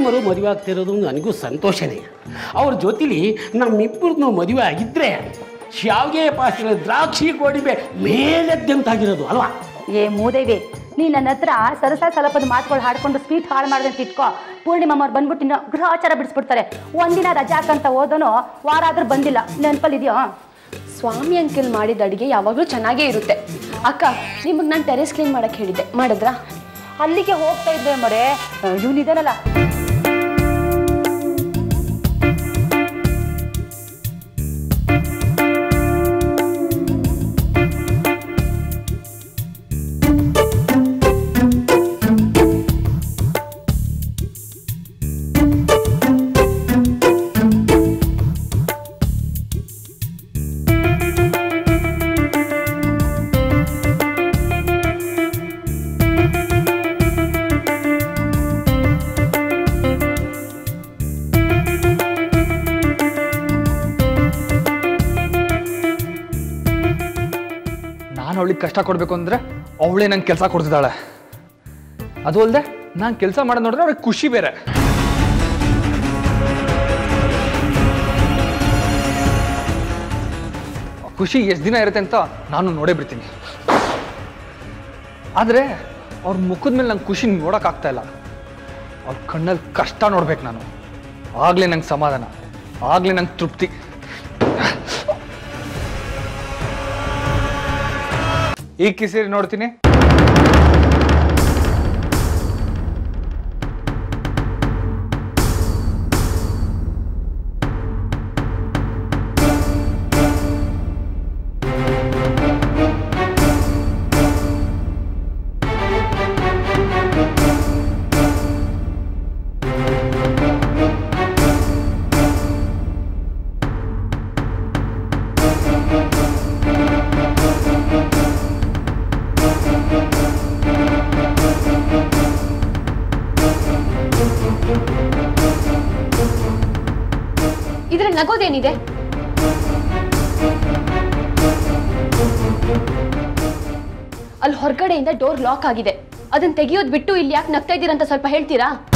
ಮೇಡಮರು ಮದುವೆ ಆಗ್ತಿರೋದು ನನಗೂ ಸಂತೋಷನೇ ಅವ್ರ ಜೊತೆಲಿ ನಮ್ಮಿಬ್ಬರನ್ನು ಮದುವೆ ಆಗಿದ್ದರೆ ಶಾವಿಗೆ ಪಾತ್ರೆ ದ್ರಾಕ್ಷಿ ಗೋಡಿಬೆ ಮೇಲೆದ್ದಂತಾಗಿರೋದು ಅಲ್ವಾ ಏ ಮೂದೇವಿ ನೀ ನನ್ನ ಹತ್ರ ಸರಸ ಸಲಪದ ಮಾತುಗಳು ಹಾಡ್ಕೊಂಡು ಸ್ವೀಟ್ ಹಾಳು ಮಾಡಿದ್ರೆ ಅಂತ ಇಟ್ಕೋ ಪೂರ್ಣಿಮಮ್ಮವ್ರು ಬಂದ್ಬಿಟ್ಟು ಇನ್ನು ಗೃಹಾಚಾರ ಬಿಡಿಸ್ಬಿಡ್ತಾರೆ ಒಂದಿನ ರಜಾ ಹಾಕಂತ ಹೋದನು ವಾರ ಆದ್ರೂ ಬಂದಿಲ್ಲ ನೆನಪಲ್ಲಿದೆಯೋ ಸ್ವಾಮಿ ಅಂಕಲ್ ಮಾಡಿದ ಅಡುಗೆ ಯಾವಾಗಲೂ ಚೆನ್ನಾಗೇ ಇರುತ್ತೆ ಅಕ್ಕ ನಿಮಗೆ ನಾನು ಟೆರೆಸ್ ಕ್ಲೀನ್ ಮಾಡಕ್ಕೆ ಹೇಳಿದ್ದೆ ಮಾಡಿದ್ರಾ ಅಲ್ಲಿಗೆ ಹೋಗ್ತಾ ಇದ್ದೆ ಮರೆ ಇವನಿದಾನಲ್ಲ ನಾನು ಅವಳಿಗೆ ಕಷ್ಟ ಕೊಡಬೇಕು ಅಂದರೆ ಅವಳೇ ನಂಗೆ ಕೆಲಸ ಕೊಡ್ತಿದ್ದಾಳೆ ಅದು ಅಲ್ಲದೆ ನಾನು ಕೆಲಸ ಮಾಡೋದು ನೋಡಿದ್ರೆ ಅವ್ರಿಗೆ ಖುಷಿ ಬೇರೆ ಆ ಖುಷಿ ಎಷ್ಟು ದಿನ ಇರುತ್ತೆ ಅಂತ ನಾನು ನೋಡೇ ಬಿಡ್ತೀನಿ ಆದರೆ ಅವ್ರ ಮುಖದ ಮೇಲೆ ನಂಗೆ ಖುಷಿ ನೋಡೋಕ್ಕಾಗ್ತಾ ಇಲ್ಲ ಅವ್ರ ಕಣ್ಣಲ್ಲಿ ಕಷ್ಟ ನೋಡ್ಬೇಕು ನಾನು ಆಗಲೇ ನಂಗೆ ಸಮಾಧಾನ ಆಗಲೇ ನಂಗೆ ತೃಪ್ತಿ ಈಗ ಕಿಸಿರಿ ನೋಡ್ತೀನಿ ಇದ್ರಲ್ಲಿ ನಗೋದೇನಿದೆ ಅಲ್ಲಿ ಹೊರಗಡೆಯಿಂದ ಡೋರ್ ಲಾಕ್ ಆಗಿದೆ ಅದನ್ನ ತೆಗಿಯೋದು ಬಿಟ್ಟು ಇಲ್ಲಿ ಯಾಕೆ ನಗ್ತಾ ಇದ್ದೀರಂತ ಸ್ವಲ್ಪ ಹೇಳ್ತೀರಾ